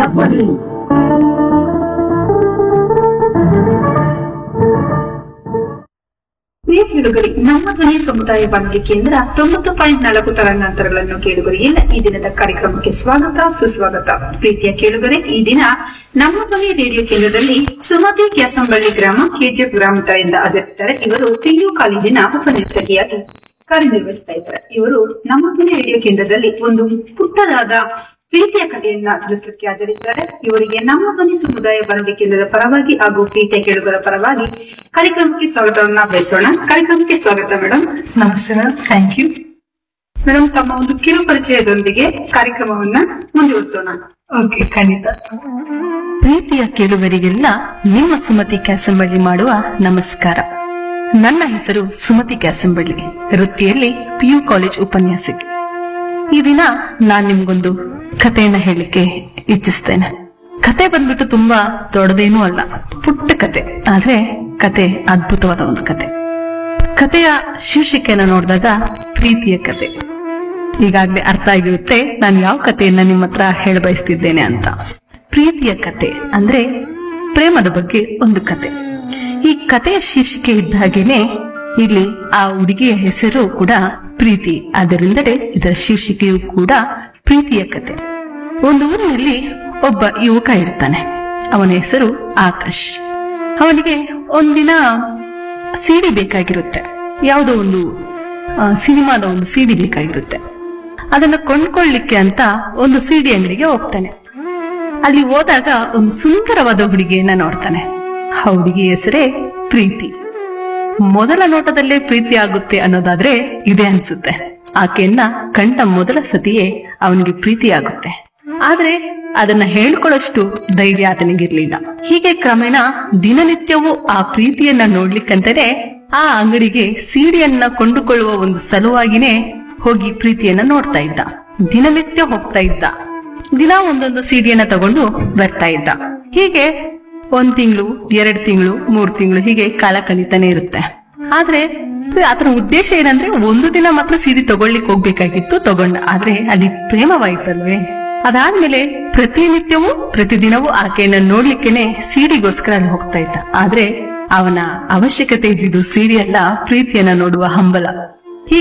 ಧ್ವನಿ ಪ್ರಿಯ ಕೇಳುಗರಿ ನಮ್ಮ ಧ್ವನಿ ಸಮುದಾಯ ಬಾನುಲಿ ಕೇಂದ್ರ ತೊಂಬತ್ತು ಪಾಯಿಂಟ್ ನಾಲ್ಕು ತರಂಗಾಂತರಗಳನ್ನು ಕೇಳುಗರಿ ಎಲ್ಲ ಈ ದಿನದ ಕಾರ್ಯಕ್ರಮಕ್ಕೆ ಸ್ವಾಗತ ಸುಸ್ವಾಗತ ಪ್ರೀತಿಯ ಕೇಳುಗರೆ ಈ ದಿನ ನಮ್ಮ ಧ್ವನಿ ರೇಡಿಯೋ ಕೇಂದ್ರದಲ್ಲಿ ಸುಮತಿ ಕ್ಯಾಸಂಬಳ್ಳಿ ಗ್ರಾಮ ಕೆಜಿಎಫ್ ಗ್ರಾಮದಿಂದ ಹಾಜರಿದ್ದಾರೆ ಇವರು ಪಿಯು ಕಾಲೇಜಿನ ಉಪನ್ಯಾಸಕಿಯಾಗಿ ಕಾರ್ಯನಿರ್ವಹಿಸ್ತಾ ಇದ್ದಾರೆ ಇವರು ನಮ್ಮ ಧ್ವನಿ ರೇಡಿಯೋ ಕೇಂದ್ರದಲ್ಲಿ ಒಂದು ಪುಟ್ಟದಾದ ಪ್ರೀತಿಯ ಕಥೆಯನ್ನ ತಿಳಿಸಲಿಕ್ಕೆ ಹಾಜರಿದ್ದಾರೆ ಇವರಿಗೆ ನಮ್ಮ ಧ್ವನಿ ಸಮುದಾಯ ಬಾನುಲಿ ಕೇಂದ್ರದ ಪರವಾಗಿ ಹಾಗೂ ಪ್ರೀತಿಯ ಕೇಳುಗರ ಪರವಾಗಿ ಕಾರ್ಯಕ್ರಮಕ್ಕೆ ಸ್ವಾಗತವನ್ನ ಬಯಸೋಣ ಕಾರ್ಯಕ್ರಮಕ್ಕೆ ಸ್ವಾಗತ ಮೇಡಮ್ ನಮಸ್ಕಾರ ಥ್ಯಾಂಕ್ ಯು ಮೇಡಮ್ ತಮ್ಮ ಒಂದು ಕಿರು ಪರಿಚಯದೊಂದಿಗೆ ಕಾರ್ಯಕ್ರಮವನ್ನ ಮುಂದುವರಿಸೋಣ ಓಕೆ ಖಂಡಿತ ಪ್ರೀತಿಯ ಕೇಳುಗರಿಗೆಲ್ಲ ನಿಮ್ಮ ಸುಮತಿ ಕ್ಯಾಸಂಬಳ್ಳಿ ಮಾಡುವ ನಮಸ್ಕಾರ ನನ್ನ ಹೆಸರು ಸುಮತಿ ಕ್ಯಾಸಂಬಳ್ಳಿ ವೃತ್ತಿಯಲ್ಲಿ ಪಿಯು ಕಾಲೇಜ್ ಉಪನ್ಯಾಸಕಿ ಈ ದಿನ ನಾನ್ ನಿಮ್ಗೊಂದು ಕಥೆಯನ್ನ ಹೇಳಲಿಕ್ಕೆ ಇಚ್ಛಿಸ್ತೇನೆ ಕತೆ ಬಂದ್ಬಿಟ್ಟು ತುಂಬಾ ದೊಡ್ಡದೇನೂ ಅಲ್ಲ ಪುಟ್ಟ ಕತೆ ಆದ್ರೆ ಕತೆ ಅದ್ಭುತವಾದ ಒಂದು ಕತೆ ಕಥೆಯ ಶೀರ್ಷಿಕೆಯನ್ನ ನೋಡಿದಾಗ ಪ್ರೀತಿಯ ಕತೆ ಈಗಾಗಲೇ ಅರ್ಥ ಆಗಿರುತ್ತೆ ನಾನು ಯಾವ ಕಥೆಯನ್ನ ನಿಮ್ಮ ಹತ್ರ ಹೇಳ ಬಯಸ್ತಿದ್ದೇನೆ ಅಂತ ಪ್ರೀತಿಯ ಕತೆ ಅಂದ್ರೆ ಪ್ರೇಮದ ಬಗ್ಗೆ ಒಂದು ಕತೆ ಈ ಕಥೆಯ ಶೀರ್ಷಿಕೆ ಇದ್ದ ಹಾಗೇನೆ ಇಲ್ಲಿ ಆ ಹುಡುಗಿಯ ಹೆಸರು ಕೂಡ ಪ್ರೀತಿ ಆದ್ದರಿಂದಲೇ ಇದರ ಶೀರ್ಷಿಕೆಯು ಕೂಡ ಪ್ರೀತಿಯ ಕತೆ ಒಂದು ಊರಿನಲ್ಲಿ ಒಬ್ಬ ಯುವಕ ಇರ್ತಾನೆ ಅವನ ಹೆಸರು ಆಕಾಶ್ ಅವನಿಗೆ ಒಂದಿನ ಸಿಡಿ ಬೇಕಾಗಿರುತ್ತೆ ಯಾವುದೋ ಒಂದು ಆ, ಸಿನಿಮಾದ ಒಂದು ಸಿಡಿ ಬೇಕಾಗಿರುತ್ತೆ ಅದನ್ನ ಕೊಂಡ್ಕೊಳ್ಳಿಕ್ಕೆ ಅಂತ ಒಂದು ಸಿಡಿ ಅಂಗಡಿಗೆ ಹೋಗ್ತಾನೆ ಅಲ್ಲಿ ಹೋದಾಗ ಒಂದು ಸುಂದರವಾದ ಹುಡುಗಿಯನ್ನ ನೋಡ್ತಾನೆ ಆ ಹುಡುಗಿ ಹೆಸರೇ ಪ್ರೀತಿ ಮೊದಲ ನೋಟದಲ್ಲೇ ಪ್ರೀತಿ ಆಗುತ್ತೆ ಅನ್ನೋದಾದ್ರೆ ಇದೆ ಅನ್ಸುತ್ತೆ ಆಕೆಯನ್ನ ಕಂಡ ಮೊದಲ ಸತಿಯೇ ಅವನಿಗೆ ಪ್ರೀತಿ ಆಗುತ್ತೆ ಆದ್ರೆ ಅದನ್ನ ಹೇಳ್ಕೊಳ್ಳೋಷ್ಟು ಧೈರ್ಯ ಆತನಿಗಿರ್ಲಿಲ್ಲ ಹೀಗೆ ಕ್ರಮೇಣ ದಿನನಿತ್ಯವೂ ಆ ಪ್ರೀತಿಯನ್ನ ನೋಡ್ಲಿಕ್ಕಂತಾನೆ ಆ ಅಂಗಡಿಗೆ ಸೀಡಿಯನ್ನ ಕೊಂಡುಕೊಳ್ಳುವ ಒಂದು ಸಲುವಾಗಿನೇ ಹೋಗಿ ಪ್ರೀತಿಯನ್ನ ನೋಡ್ತಾ ಇದ್ದ ದಿನನಿತ್ಯ ಹೋಗ್ತಾ ಇದ್ದ ದಿನ ಒಂದೊಂದು ಸೀಡಿಯನ್ನ ತಗೊಂಡು ಬರ್ತಾ ಇದ್ದ ಹೀಗೆ ಒಂದ್ ತಿಂಗಳು ಎರಡ್ ತಿಂಗಳು ಮೂರ್ ತಿಂಗಳು ಹೀಗೆ ಕಾಲ ಕಳೀತಾನೆ ಇರುತ್ತೆ ಆದ್ರೆ ಆತನ ಉದ್ದೇಶ ಏನಂದ್ರೆ ಒಂದು ದಿನ ಮಾತ್ರ ಸೀಡಿ ತಗೊಳ್ಲಿಕ್ಕೆ ಹೋಗ್ಬೇಕಾಗಿತ್ತು ತಗೊಂಡ ಆದ್ರೆ ಅಲ್ಲಿ ಪ್ರೇಮವಾಯ್ತಲ್ವೇ ಅದಾದ್ಮೇಲೆ ಪ್ರತಿನಿತ್ಯವೂ ಪ್ರತಿದಿನವೂ ಆಕೆಯನ್ನ ನೋಡ್ಲಿಕ್ಕೇನೆ ಸೀಡಿಗೋಸ್ಕರ ಅಲ್ಲಿ ಹೋಗ್ತಾ ಇದ್ದ ಆದ್ರೆ ಅವನ ಅವಶ್ಯಕತೆ ಇದ್ದಿದ್ದು ಸೀಡಿ ಅಲ್ಲ ಪ್ರೀತಿಯನ್ನ ನೋಡುವ ಹಂಬಲ